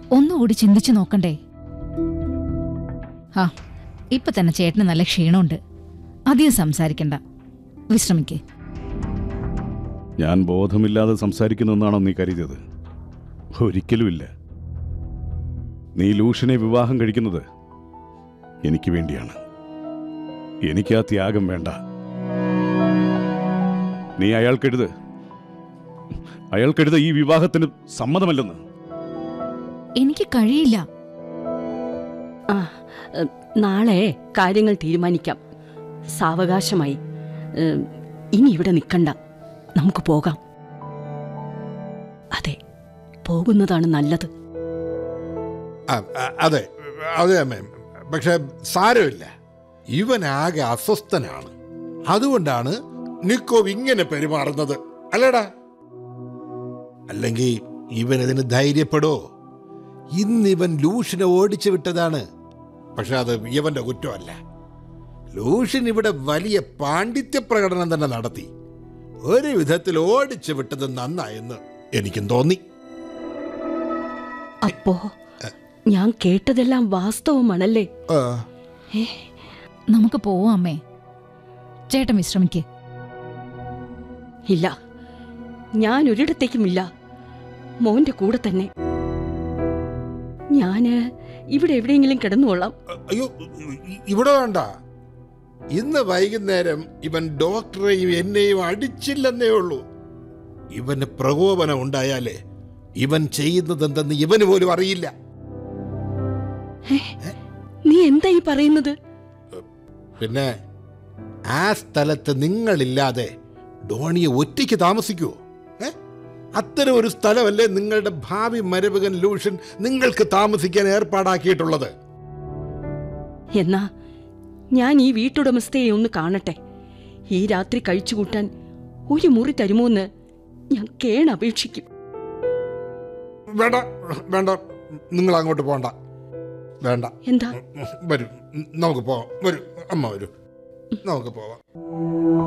ഒന്നുകൂടി ചിന്തിച്ചു നോക്കണ്ടേ ആ ഇപ്പൊ തന്നെ ചേട്ടന് നല്ല ക്ഷീണമുണ്ട് അധികം സംസാരിക്കണ്ട വിശ്രമിക്കേ ഞാൻ ബോധമില്ലാതെ സംസാരിക്കുന്നെന്നാണോ നീ കരുതിയത് ഒരിക്കലുമില്ല നീ ലൂഷനെ വിവാഹം കഴിക്കുന്നത് എനിക്ക് വേണ്ടിയാണ് എനിക്ക് ആ ത്യാഗം വേണ്ട നീ അയാൾക്കെഴുത് അയാൾക്കെഴുത ഈ വിവാഹത്തിന് സമ്മതമല്ലെന്ന് എനിക്ക് കഴിയില്ല ആ ഏ, നാളെ കാര്യങ്ങൾ തീരുമാനിക്കാം സാവകാശമായി ഏ, ഇനി ഇവിടെ നിൽക്കണ്ട നമുക്ക് പോകാം അതെ പോകുന്നതാണ് നല്ലത് ആ, ആ, അതെ അതെ അമ്മേ പക്ഷെ സാരമില്ല ഇവനാകെ അസ്വസ്ഥനാണ് അതുകൊണ്ടാണ് നിക്കോവ് ഇങ്ങനെ പെരുമാറുന്നത് അല്ലടാ അല്ലെങ്കിൽ ഇവൻ ഇതിന് ധൈര്യപ്പെടോ ഇന്നിവൻ ലൂഷിനെ ഓടിച്ചു വിട്ടതാണ് പക്ഷെ അത് ഇവന്റെ കുറ്റമല്ല ലൂഷൻ ഇവിടെ വലിയ പാണ്ഡിത്യ പ്രകടനം തന്നെ നടത്തി ഒരു വിധത്തിൽ ഓടിച്ചു വിട്ടത് നന്നായെന്ന് എനിക്കും തോന്നി അപ്പോ ഞാൻ കേട്ടതെല്ലാം വാസ്തവമാണല്ലേ ആ, നമുക്ക് പോവാം അമ്മേ ചേട്ടൻ വിശ്രമിക്കേ ഇല്ല ഞാൻ ഒരിടത്തേക്കുമില്ല മോന്റെ കൂടെ തന്നെ ഞാന് ഇവിടെ എവിടെയെങ്കിലും കിടന്നുകൊള്ളാം അയ്യോ ഇ- ഇവിടെ വേണ്ട ഇന്ന് വൈകുന്നേരം ഇവൻ ഡോക്ടറെയും എന്നെയും അടിച്ചില്ലെന്നേ ഉള്ളൂ ഇവന് പ്രകോപനം ഉണ്ടായാലേ ഇവൻ ചെയ്യുന്നത് എന്തെന്ന് ഇവന് പോലും അറിയില്ല നീ എന്താ ഈ പറയുന്നത് പിന്നെ ആ സ്ഥലത്ത് നിങ്ങളില്ലാതെ ഡോണിയെ ഒറ്റയ്ക്ക് താമസിക്കുവോ ഏ അത്തരം ഒരു സ്ഥലമല്ലേ നിങ്ങളുടെ ഭാവി മരുമകൻ ലൂഷൻ നിങ്ങൾക്ക് താമസിക്കാൻ ഏർപ്പാടാക്കിയിട്ടുള്ളത് എന്നാ ഞാൻ ഈ വീട്ടുടമസ്ഥയെ ഒന്ന് കാണട്ടെ ഈ രാത്രി കഴിച്ചുകൂട്ടാൻ ഒരു മുറി തരുമോന്ന് ഞാൻ കേണപേക്ഷിക്കും വേണ്ട വേണ്ട നിങ്ങൾ അങ്ങോട്ട് പോണ്ട വേണ്ട എന്താ വരൂ നമുക്ക് പോവാം വരൂ അമ്മ വരൂ നമുക്ക് പോവാം